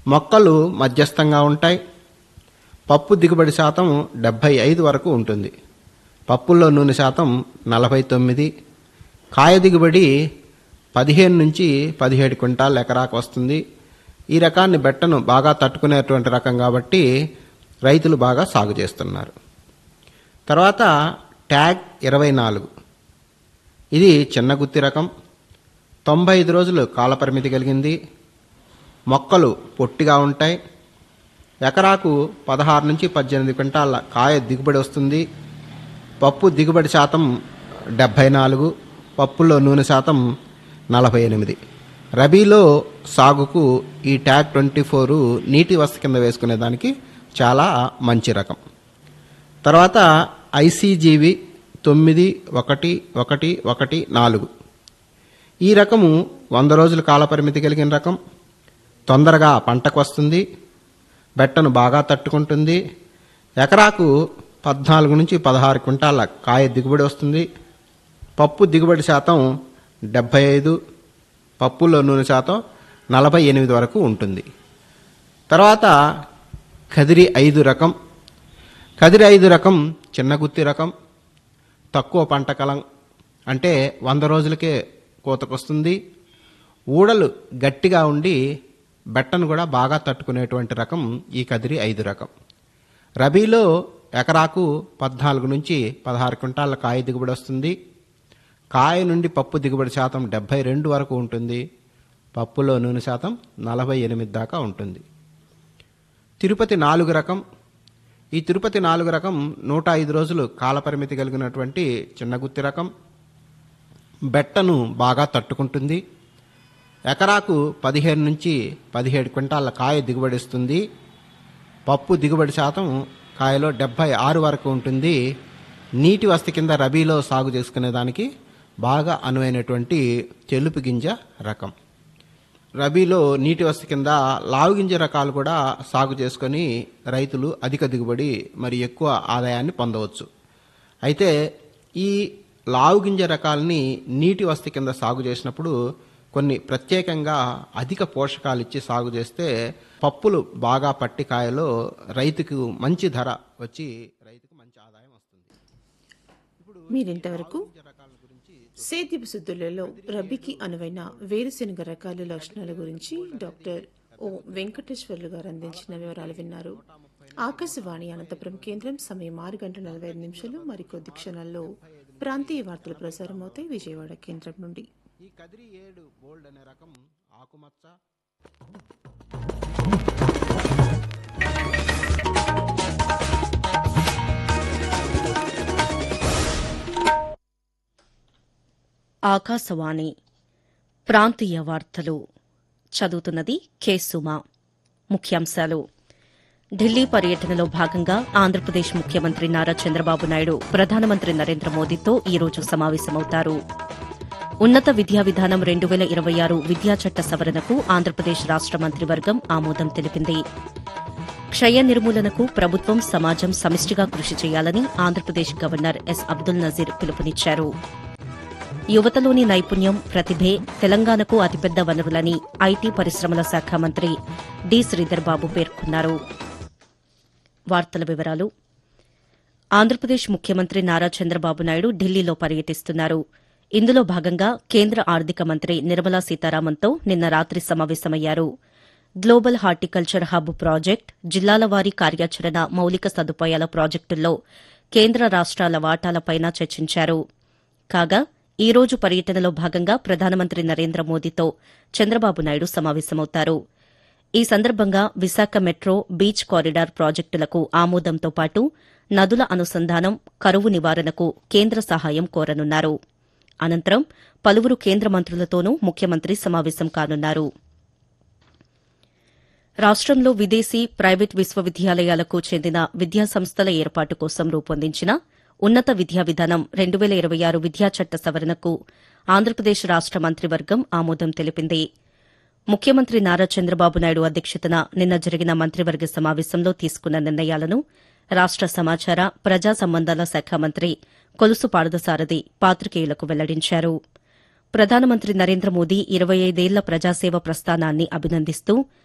మొక్కలు మధ్యస్థంగా ఉంటాయి పప్పు దిగుబడి శాతం డెబ్భై ఐదు వరకు ఉంటుంది పప్పుల్లో నూనె శాతం నలభై తొమ్మిది కాయ దిగుబడి పదిహేను నుంచి పదిహేడు క్వింటాల్ ఎకరాకు వస్తుంది ఈ రకాన్ని బెట్టను బాగా తట్టుకునేటువంటి రకం కాబట్టి రైతులు బాగా సాగు చేస్తున్నారు తర్వాత ట్యాగ్ ఇరవై నాలుగు ఇది చిన్న గుత్తి రకం తొంభై ఐదు రోజులు కాలపరిమితి కలిగింది మొక్కలు పొట్టిగా ఉంటాయి ఎకరాకు పదహారు నుంచి పద్దెనిమిది క్వింటాల కాయ దిగుబడి వస్తుంది పప్పు దిగుబడి శాతం డెబ్భై నాలుగు పప్పుల్లో నూనె శాతం నలభై ఎనిమిది రబీలో సాగుకు ఈ ట్యాగ్ ట్వంటీ ఫోర్ నీటి వసతి కింద వేసుకునే దానికి చాలా మంచి రకం తర్వాత ఐసీజీవి తొమ్మిది ఒకటి ఒకటి ఒకటి నాలుగు ఈ రకము వంద రోజుల కాలపరిమితి కలిగిన రకం తొందరగా పంటకు వస్తుంది బెట్టను బాగా తట్టుకుంటుంది ఎకరాకు పద్నాలుగు నుంచి పదహారు క్వింటాల కాయ దిగుబడి వస్తుంది పప్పు దిగుబడి శాతం డెబ్భై ఐదు పప్పులో నూనె శాతం నలభై ఎనిమిది వరకు ఉంటుంది తర్వాత కదిరి ఐదు రకం కదిరి ఐదు రకం చిన్న గుత్తి రకం తక్కువ పంట కలం అంటే వంద రోజులకే కోతకొస్తుంది ఊడలు గట్టిగా ఉండి బెట్టను కూడా బాగా తట్టుకునేటువంటి రకం ఈ కదిరి ఐదు రకం రబీలో ఎకరాకు పద్నాలుగు నుంచి పదహారు క్వింటాల కాయ దిగుబడి వస్తుంది కాయ నుండి పప్పు దిగుబడి శాతం డెబ్బై రెండు వరకు ఉంటుంది పప్పులో నూనె శాతం నలభై ఎనిమిది దాకా ఉంటుంది తిరుపతి నాలుగు రకం ఈ తిరుపతి నాలుగు రకం నూట ఐదు రోజులు కాలపరిమితి కలిగినటువంటి చిన్న గుత్తి రకం బెట్టను బాగా తట్టుకుంటుంది ఎకరాకు పదిహేను నుంచి పదిహేడు క్వింటాల కాయ దిగుబడి ఇస్తుంది పప్పు దిగుబడి శాతం కాయలో డెబ్భై ఆరు వరకు ఉంటుంది నీటి వస్తి కింద రబీలో సాగు చేసుకునే దానికి బాగా అనువైనటువంటి తెలుపు గింజ రకం రబీలో నీటి వస్తి కింద లావు గింజ రకాలు కూడా సాగు చేసుకొని రైతులు అధిక దిగుబడి మరి ఎక్కువ ఆదాయాన్ని పొందవచ్చు అయితే ఈ లావు గింజ రకాలని నీటి వస్తి కింద సాగు చేసినప్పుడు కొన్ని ప్రత్యేకంగా అధిక పోషకాలు ఇచ్చి సాగు చేస్తే పప్పులు బాగా పట్టి కాయలో రైతుకు మంచి ధర వచ్చి రైతుకు మంచి ఆదాయం వస్తుంది మీరింతవరకు సేద్యపు శుద్ధులలో రబీకి అనువైన వేరుశెనగ రకాల లక్షణాల గురించి డాక్టర్ ఓ వెంకటేశ్వర్లు గారు అందించిన వివరాలు విన్నారు ఆకాశవాణి అనంతపురం కేంద్రం సమయం ఆరు గంటల నలభై ఐదు నిమిషాలు మరికొద్ది క్షణాల్లో ప్రాంతీయ వార్తలు ప్రసారం అవుతాయి విజయవాడ కేంద్రం నుండి ఈ కదిరి ఏడు బోల్డ్ అనే రకం ఆకుమచ్చ ఆకాశవాణి ప్రాంతీయ వార్తలు చదువుతున్నది కె సుమా ముఖ్యాంశాలు ఢిల్లీ పర్యటనలో భాగంగా ఆంధ్రప్రదేశ్ ముఖ్యమంత్రి నారా చంద్రబాబు నాయుడు ప్రధానమంత్రి నరేంద్ర మోదీతో ఈరోజు సమావేశమవుతారు ఉన్నత విద్యా విధానం రెండు వేల ఇరవై ఆరు విద్యా చట్ట సవరణకు ఆంధ్రప్రదేశ్ రాష్ట మంత్రివర్గం ఆమోదం తెలిపింది క్షయ నిర్మూలనకు ప్రభుత్వం సమాజం సమిష్టిగా కృషి చేయాలని ఆంధ్రప్రదేశ్ గవర్నర్ ఎస్ అబ్దుల్ నజీర్ పిలుపునిచ్చారు యువతలోని నైపుణ్యం ప్రతిభే తెలంగాణకు అతిపెద్ద వనరులని ఐటీ పరిశ్రమల శాఖ మంత్రి డి శ్రీధర్ బాబు పేర్కొన్నారు వార్తల వివరాలు ఆంధ్రప్రదేశ్ ముఖ్యమంత్రి నారా చంద్రబాబు నాయుడు ఢిల్లీలో పర్యటిస్తున్నారు ఇందులో భాగంగా కేంద్ర ఆర్థిక మంత్రి నిర్మలా సీతారామన్తో నిన్న రాత్రి సమావేశమయ్యారు గ్లోబల్ హార్టికల్చర్ హబ్ ప్రాజెక్ట్ జిల్లాల వారీ కార్యాచరణ మౌలిక సదుపాయాల ప్రాజెక్టుల్లో కేంద్ర రాష్ట్రాల వాటాలపైన చర్చించారు కాగా ఈ రోజు పర్యటనలో భాగంగా ప్రధానమంత్రి నరేంద్ర మోదీతో చంద్రబాబు నాయుడు సమావేశమవుతారు ఈ సందర్భంగా విశాఖ మెట్రో బీచ్ కారిడార్ ప్రాజెక్టులకు ఆమోదంతో పాటు నదుల అనుసంధానం కరువు నివారణకు కేంద్ర సహాయం కోరనున్నారు అనంతరం పలువురు కేంద్ర మంత్రులతోనూ ముఖ్యమంత్రి సమావేశం కానున్నారు రాష్టంలో విదేశీ ప్రైవేట్ విశ్వవిద్యాలయాలకు చెందిన విద్యాసంస్థల ఏర్పాటు కోసం రూపొందించిన ఉన్నత విద్యా విధానం రెండు వేల ఇరవై ఆరు విద్యా చట్ట సవరణకు ఆంధ్రప్రదేశ్ రాష్ట మంత్రివర్గం ఆమోదం తెలిపింది ముఖ్యమంత్రి నారా చంద్రబాబు నాయుడు అధ్యక్షతన నిన్న జరిగిన మంత్రివర్గ సమావేశంలో తీసుకున్న నిర్ణయాలను రాష్ట సమాచార ప్రజా సంబంధాల శాఖ మంత్రి కొలుసు పార్థసారథి పాత్రికేయులకు వెల్లడించారు ప్రధానమంత్రి నరేంద్ర మోదీ ఇరవై ఐదేళ్ల ప్రజాసేవ ప్రస్థానాన్ని అభినందిస్తూ